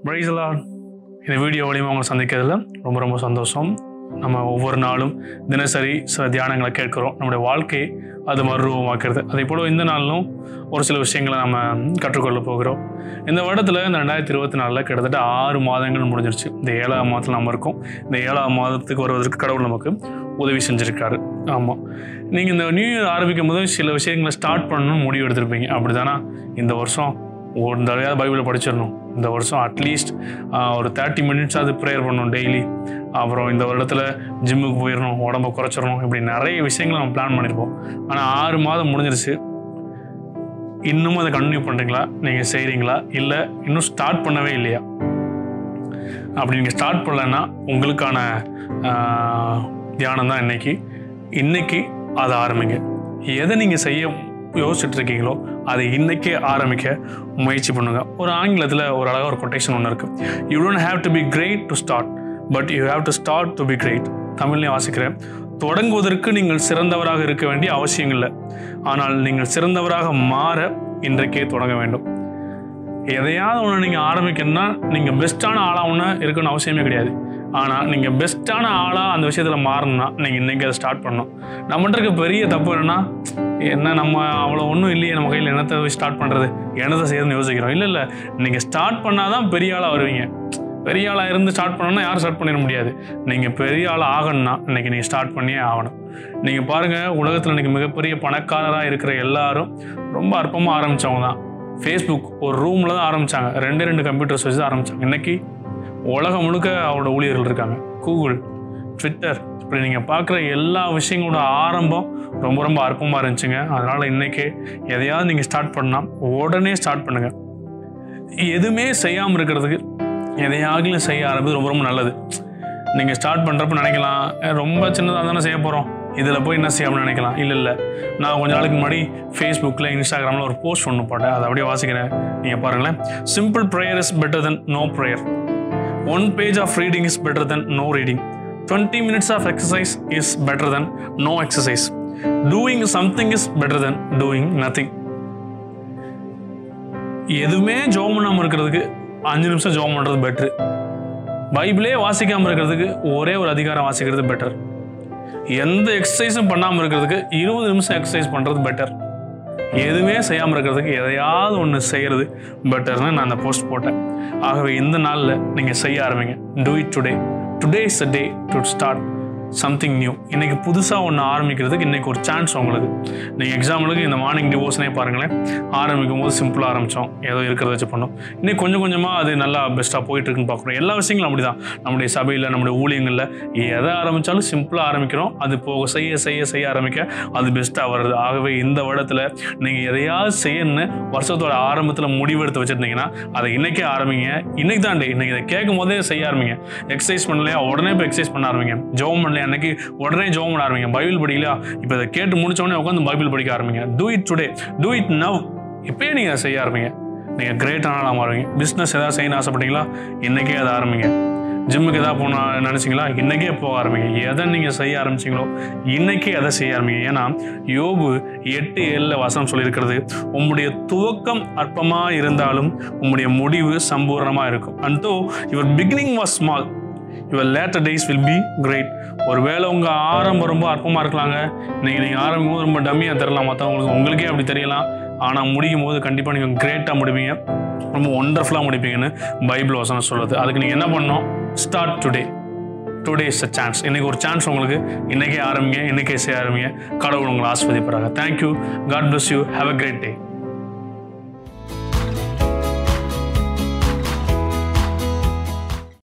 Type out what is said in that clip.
பிரைஸ்லான் இந்த வீடியோ மூலியமாக உங்களை சந்திக்கிறதுல ரொம்ப ரொம்ப சந்தோஷம் நம்ம ஒவ்வொரு நாளும் தினசரி சில தியானங்களை கேட்குறோம் நம்முடைய வாழ்க்கையை அது மறுரூபமாக்குறது அதே போல் இந்த நாளிலும் ஒரு சில விஷயங்களை நம்ம கற்றுக்கொள்ள போகிறோம் இந்த வருடத்தில் இந்த ரெண்டாயிரத்தி இருபத்தி நாலில் கிட்டத்தட்ட ஆறு மாதங்கள் முடிஞ்சிருச்சு இந்த ஏழாம் மாதத்தில் நம்ம இருக்கோம் இந்த ஏழாம் மாதத்துக்கு வருவதற்கு கடவுள் நமக்கு உதவி செஞ்சுருக்காரு ஆமாம் நீங்கள் இந்த நியூ இயர் ஆரம்பிக்கும் போது சில விஷயங்களை ஸ்டார்ட் பண்ணணும்னு முடிவு எடுத்திருப்பீங்க அப்படி தானே இந்த வருஷம் ஒரு தடவையாவது பைபிளை படிச்சிடணும் இந்த வருஷம் அட்லீஸ்ட் ஒரு தேர்ட்டி மினிட்ஸ் அது ப்ரேயர் பண்ணணும் டெய்லி அப்புறம் இந்த வருடத்தில் ஜிம்முக்கு போயிடணும் உடம்ப குறைச்சிடணும் இப்படி நிறைய விஷயங்களை நம்ம பிளான் பண்ணியிருப்போம் ஆனால் ஆறு மாதம் முடிஞ்சிருச்சு இன்னமும் அதை கண்டினியூ பண்ணுறீங்களா நீங்கள் செய்கிறீங்களா இல்லை இன்னும் ஸ்டார்ட் பண்ணவே இல்லையா அப்படி நீங்கள் ஸ்டார்ட் பண்ணலைன்னா உங்களுக்கான ஆஹ், தியானம் தான் இன்னைக்கு இன்னைக்கு அதை ஆரம்பிங்க எதை நீங்கள் செய்ய யோசிச்சுட்டு இருக்கீங்களோ அதை இன்னைக்கே ஆரம்பிக்க முயற்சி பண்ணுங்க ஒரு ஆங்கிலத்தில் ஒரு அழகாக ஒரு கொட்டேஷன் ஒன்று இருக்கு you don't have to be great to start but you have to start to be great தமிழ்லையும் வாசிக்கிறேன் தொடங்குவதற்கு நீங்கள் சிறந்தவராக இருக்க வேண்டிய அவசியம் இல்லை ஆனால் நீங்கள் சிறந்தவராக மாற இன்றைக்கே தொடங்க வேண்டும் எதையாவது ஒன்று நீங்கள் ஆரம்பிக்கணும்னா நீங்கள் பெஸ்ட்டான ஆளாக ஒன்று இருக்கணும்னு அவசியமே கிடையாது ஆனால் நீங்கள் பெஸ்ட்டான ஆளாக அந்த விஷயத்தில் மாறணும்னா நீங்கள் இன்றைக்கி அதை ஸ்டார்ட் பண்ணணும் நம்மகிட்ட இருக்க பெரிய தப்பு என்னன்னா என்ன நம்ம அவ்வளோ ஒன்றும் இல்லையே நம்ம கையில் என்னத்தை ஸ்டார்ட் பண்ணுறது என்னத்தை செய்யறதுன்னு யோசிக்கிறோம் இல்லை இல்லை நீங்கள் ஸ்டார்ட் பண்ணால் தான் பெரிய ஆளாக வருவீங்க பெரிய ஆளாக இருந்து ஸ்டார்ட் பண்ணணும்னா யாரும் ஸ்டார்ட் பண்ணிட முடியாது நீங்கள் பெரிய ஆள் ஆகணும்னா இன்னைக்கு நீங்கள் ஸ்டார்ட் பண்ணியே ஆகணும் நீங்கள் பாருங்கள் உலகத்தில் இன்னைக்கு மிகப்பெரிய பணக்காரராக இருக்கிற எல்லாரும் ரொம்ப அற்பமாக ஆரம்பித்தவங்க தான் ஃபேஸ்புக் ஒரு ரூமில் தான் ஆரம்பித்தாங்க ரெண்டு ரெண்டு கம்ப்யூட்டர்ஸ் வச்சு தான் ஆரம்பித்தாங்க இன்னைக்கு உலகம் முழுக்க அவரோட ஊழியர்கள் இருக்காங்க கூகுள் ட்விட்டர் இப்படி நீங்கள் பார்க்குற எல்லா விஷயங்களோட ஆரம்பம் ரொம்ப ரொம்ப அற்பமாக இருந்துச்சுங்க அதனால் இன்றைக்கே எதையாவது நீங்கள் ஸ்டார்ட் பண்ணால் உடனே ஸ்டார்ட் பண்ணுங்கள் எதுவுமே செய்யாமல் இருக்கிறதுக்கு எதையாகிலும் செய்ய ஆரம்பிது ரொம்ப ரொம்ப நல்லது நீங்கள் ஸ்டார்ட் பண்ணுறப்ப நினைக்கலாம் "அஹ், ரொம்ப சின்னதாக தானே செய்ய போகிறோம் இதில் போய் என்ன செய்யாமல் நினைக்கலாம் இல்லை இல்லை நான் கொஞ்ச நாளைக்கு முன்னாடி ஃபேஸ்புக்கில் இன்ஸ்டாகிராமில் ஒரு போஸ்ட் ஒன்று போட்டேன் அதை அப்படியே வாசிக்கிறேன் நீங்கள் பாருங்களேன் simple prayer is better then no prayer one page of reading is better then no reading twenty minutes of exercise is better then no exercise doing something is better then doing nothing எதுவுமே ஜோம் பண்ணாமல் இருக்கிறதுக்கு அஞ்சு நிமிஷம் ஜோம் பண்ணுறது பெட்ரு பைபிளே வாசிக்காமல் இருக்கிறதுக்கு ஒரே ஒரு அதிகாரம் வாசிக்கிறது பெட்டர் எந்த எக்ஸசைஸும் பண்ணாமல் இருக்கிறதுக்கு இருபது நிமிஷம் எக்ஸசைஸ் பண்ணுறது பெட்டர் எதுவுமே செய்யாமல் இருக்கிறதுக்கு எதையாவது ஒன்று செய்கிறது பெட்டர்னு நான் அந்த போஸ்ட் போட்டேன் ஆகவே இந்த நாளில் நீங்கள் செய்ய ஆரம்பிங்க do it today today is a day to start something new இன்னைக்கு புதுசாக ஒன்று ஆரம்பிக்கிறதுக்கு இன்னைக்கு ஒரு சான்ஸ் உங்களுக்கு நீங்கள் எக்ஸாம்பிளுக்கு இந்த மார்னிங் டிவோர்ஸ்னே பாருங்களேன் ஆரம்பிக்கும் போது சிம்பிளாக ஆரம்பித்தோம் ஏதோ இருக்கிறத வச்சு பண்ணோம் இன்னைக்கு கொஞ்சம் கொஞ்சமாக அது நல்லா பெஸ்ட்டாக போயிட்டு இருக்குன்னு பார்க்குறோம் எல்லா விஷயங்களும் அப்படி தான் நம்முடைய சபையில் நம்முடைய ஊழியங்களில் எதை ஆரம்பித்தாலும் சிம்பிளாக ஆரம்பிக்கிறோம் அது போக செய்ய செய்ய செய்ய ஆரம்பிக்க அது பெஸ்ட்டாக வருது ஆகவே இந்த வருடத்தில் நீங்கள் எதையாவது செய்யணும்னு வருஷத்தோட ஆரம்பத்தில் முடிவெடுத்து வச்சுருந்தீங்கன்னா அதை இன்னைக்கே ஆரம்பிங்க இன்னைக்கு தான் டே இன்னைக்கு இதை கேட்கும் போதே செய்ய ஆரம்பிங்க எக்ஸசைஸ் பண்ணலையா உடனே இப்போ எக்ஸசைஸ் பண்ண ஆரம்பிங்க ஜோம் பண்ணலையா அன்னைக்கு உடனே ஜோம் பண்ண ஆரம்பிங்க பைபிள் படிக்கலையா இப்போ இதை கேட்டு முடிச்ச உடனே உட்காந்து பைபிள் படிக்க ஆரம்பிங்க do it today do it now இப்பயே நீங்கள் செய்ய ஆரம்பிங்க நீங்கள் கிரேட் ஆனாலும் மாறுவீங்க பிஸ்னஸ் ஏதாவது செய்யணும்னு ஆசைப்பட்டீங்களா இன்னைக்கே அதை ஆரம்பிங்க ஜிம்முக்கு எதாவது போகணும் நினச்சிங்களா இன்றைக்கே போக ஆரம்பிங்க எதை நீங்கள் செய்ய ஆரம்பிச்சிங்களோ இன்றைக்கே அதை செய்ய ஆரம்பிங்க ஏன்னா யோபு எட்டு ஏழில் வசனம் சொல்லியிருக்கிறது உம்முடைய துவக்கம் அற்பமாக இருந்தாலும் உம்முடைய முடிவு சம்பூர்ணமாக இருக்கும் and though your beginning was small your latter days will be great ஒருவேளை உங்கள் ஆரம்பம் ரொம்ப அற்பமாக இருக்கலாங்க நீங்கள் நீங்கள் ஆரம்பிக்கும் போது ரொம்ப டம்மியாக தரலாம் மற்றவங்களுக்கு உங்களுக்கே அப்படி தெரியலாம் ஆனால் முடிக்கும் போது கண்டிப்பாக நீங்கள் கிரேட்டாக முடிப்பீங்க ரொம்ப ஒண்டர்ஃபுல்லாக முடிப்பீங்கன்னு பைபிள் வசனம் சொல்லுது அதுக்கு நீங்கள் என்ன பண்ணணும் start today today is a chance இன்னைக்கு ஒரு சான்ஸ் உங்களுக்கு இன்னைக்கே ஆரம்பிங்க இன்னைக்கே செய்ய ஆரம்பிங்க கடவுள் உங்களை ஆஸ்வதிப்பாராங்க thank you God bless you have a great day